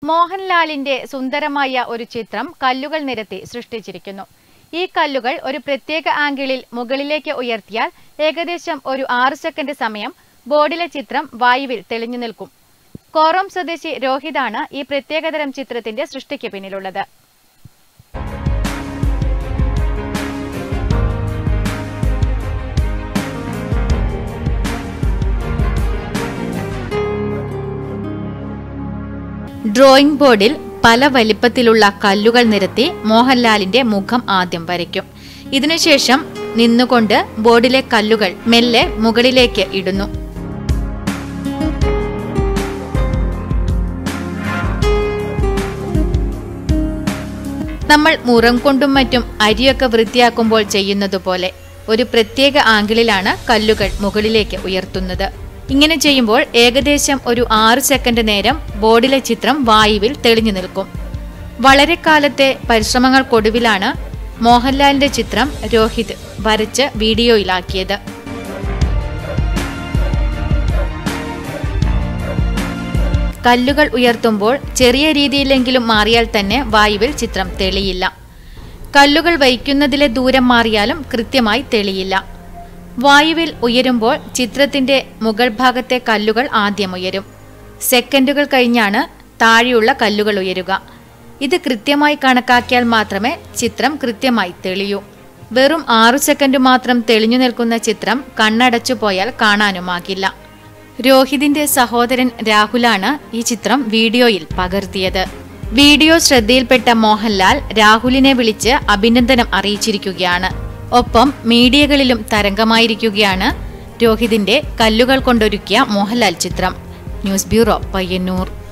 മോഹൻലാലിന്റെ സുന്ദരമായ ഒരു ചിത്രം കല്ലുകൾ നിരത്തി സൃഷ്ടിച്ചിരിക്കുന്നു ഈ കല്ലുകൾ ഒരു പ്രത്യേക ആംഗിളിൽ മുകളിലേക്ക് ഉയർത്തിയാൽ ഏകദേശം ഒരു ആറ് സെക്കൻഡ് സമയം ബോർഡിലെ ചിത്രം വായുവിൽ തെളിഞ്ഞു നിൽക്കും കോറോം സ്വദേശി രോഹിതാണ് ഈ പ്രത്യേകതരം ചിത്രത്തിന്റെ സൃഷ്ടിക്ക് പിന്നിലുള്ളത് ഡ്രോയിംഗ് ബോർഡിൽ പല വലിപ്പത്തിലുള്ള കല്ലുകൾ നിരത്തി മോഹൻലാലിന്റെ മുഖം ആദ്യം വരയ്ക്കും ഇതിനുശേഷം നിന്നുകൊണ്ട് ബോർഡിലെ കല്ലുകൾ മെല്ലെ മുകളിലേക്ക് ഇടുന്നു നമ്മൾ മുറം കൊണ്ടും മറ്റും അരിയൊക്കെ വൃത്തിയാക്കുമ്പോൾ ചെയ്യുന്നതുപോലെ ഒരു പ്രത്യേക ആംഗിളിലാണ് കല്ലുകൾ മുകളിലേക്ക് ഉയർത്തുന്നത് ഇങ്ങനെ ചെയ്യുമ്പോൾ ഏകദേശം ഒരു ആറ് സെക്കൻഡ് നേരം ബോർഡിലെ ചിത്രം വായുവിൽ തെളിഞ്ഞു നിൽക്കും വളരെ കാലത്തെ പരിശ്രമങ്ങൾക്കൊടുവിലാണ് മോഹൻലാലിന്റെ ചിത്രം രോഹിത് വരച്ച് വീഡിയോയിലാക്കിയത് കല്ലുകൾ ഉയർത്തുമ്പോൾ ചെറിയ രീതിയിലെങ്കിലും മാറിയാൽ തന്നെ വായുവിൽ ചിത്രം തെളിയില്ല കല്ലുകൾ വയ്ക്കുന്നതിലെ ദൂരം മാറിയാലും കൃത്യമായി തെളിയില്ല വായുവിൽ ഉയരുമ്പോൾ ചിത്രത്തിന്റെ മുകൾ ഭാഗത്തെ കല്ലുകൾ ആദ്യം ഉയരും സെക്കൻഡുകൾ കഴിഞ്ഞാണ് താഴെയുള്ള കല്ലുകൾ ഉയരുക ഇത് കൃത്യമായി കണക്കാക്കിയാൽ മാത്രമേ ചിത്രം കൃത്യമായി തെളിയൂ വെറും ആറു സെക്കൻഡ് മാത്രം തെളിഞ്ഞു നിൽക്കുന്ന ചിത്രം കണ്ണടച്ചു പോയാൽ കാണാനുമാകില്ല രോഹിതിന്റെ സഹോദരൻ രാഹുലാണ് ഈ ചിത്രം വീഡിയോയിൽ പകർത്തിയത് വീഡിയോ ശ്രദ്ധയിൽപ്പെട്ട മോഹൻലാൽ രാഹുലിനെ വിളിച്ച് അഭിനന്ദനം അറിയിച്ചിരിക്കുകയാണ് ഒപ്പം മീഡിയകളിലും തരംഗമായിരിക്കുകയാണ് രോഹിതിന്റെ കല്ലുകൾ കൊണ്ടൊരുക്കിയ മോഹൻലാൽ ചിത്രം ന്യൂസ് ബ്യൂറോ പയ്യന്നൂർ